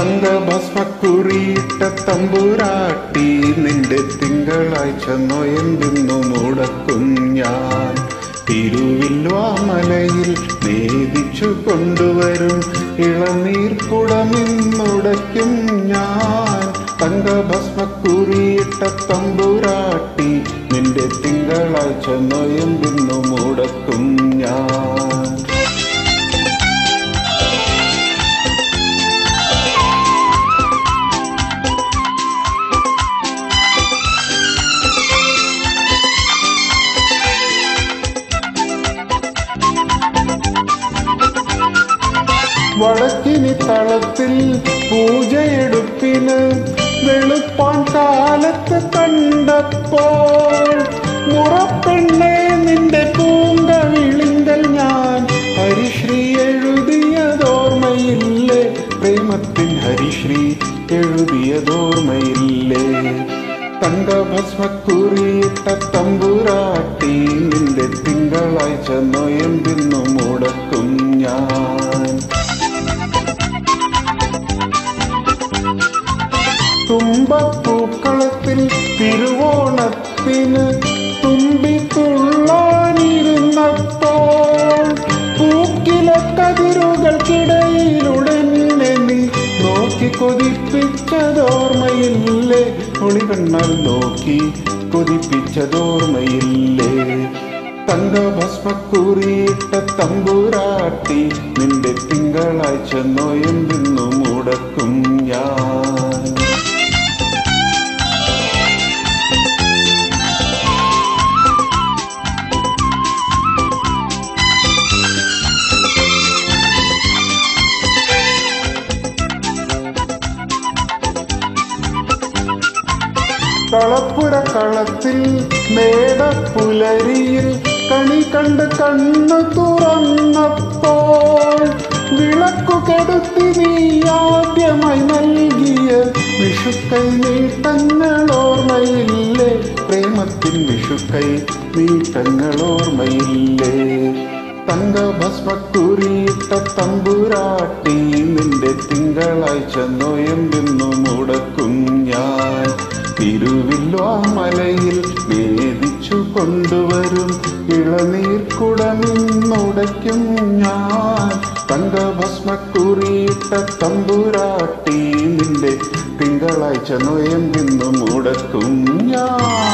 തങ്കഭസ്മക്കുറിയിട്ട തമ്പുരാട്ടി നിന്റെ തിങ്കളാഴ്ച നൊയമ്പെന്നു മുടക്കും ഞാൻ തിരുവില്വാമലയിൽ നേദിച്ചു കൊണ്ടുവരും ഇളനീർ കുടമിന്നുടയ്ക്കും ഞാൻ തങ്കഭസ്മക്കുറിയിട്ട തമ്പുരാട്ടി നിന്റെ തിങ്കളാഴ്ച നൊയമ്പെന്നു മുടക്കും ഞാൻ വടക്കിനി തളത്തിൽ പൂജയെടുപ്പിന് വെളുപ്പാൻ കാലത്ത് കണ്ടപ്പോൾ മുറപ്പെണ്ണെ നിന്റെ പൂങ്കവിളിങ്കൽ ഞാൻ ഹരിശ്രീ എഴുതിയതോർമ്മയില്ലേ പ്രേമത്തിൻ ഹരിശ്രീ എഴുതിയതോർമ്മയില്ലേ തങ്കഭസ്മക്കുറിയിട്ട തമ്പുരാട്ടി നിന്റെ തിങ്കളാഴ്ച നൊയമ്പിന്നു മുടക്കും ഞാൻ തുമ്പപ്പൂക്കളത്തിൽ തിരുവോണത്തിന് തുമ്പിത്തുള്ളാനിരുന്നപ്പോൾ പൂക്കില കതിരുകൾക്കിടയിലുടനെ നീ നോക്കി കൊതിപ്പിച്ചതോർമ്മയില്ലേ ഒളികണ്ണാൽ നോക്കി കൊതിപ്പിച്ചതോർമ്മയില്ലേ തങ്കഭസ്മക്കുറിയിട്ട തമ്പുരാട്ടി നിന്റെ തിങ്കളാഴ്ച നോയമ്പെന്നു മുടക്കും ഞാൻ കളപ്പുര കളത്തിൽ മേടപ്പുലരിയിൽ കണി കണ്ട് കണ്ണു തുറന്നപ്പോൾ വിളക്കു കെടുത്തി നീ ആദ്യമായി നൽകിയ വിഷുക്കൈ നീട്ടങ്ങൾ ഓർമ്മയില്ലേ പ്രേമത്തിൻ വിഷുക്കൈ നീട്ടങ്ങൾ ഓർമ്മയില്ലേ തങ്കഭസ്മക്കുറിയിട്ട തമ്പുരാട്ടി നിന്റെ തിങ്കളാഴ്ച നോയമ്പെന്നു മുടക്കും ഞാൻ തിരുവില്വാമലയിൽ വേദിച്ചു കൊണ്ടുവരും ഇളനീർ കുടമിന്നുടയ്ക്കും ഞാൻ തങ്കഭസ്മക്കുറിയിട്ട തമ്പുരാട്ടി നിന്റെ തിങ്കളാഴ്ച നോയമ്പെന്നു മുടക്കും ഞാൻ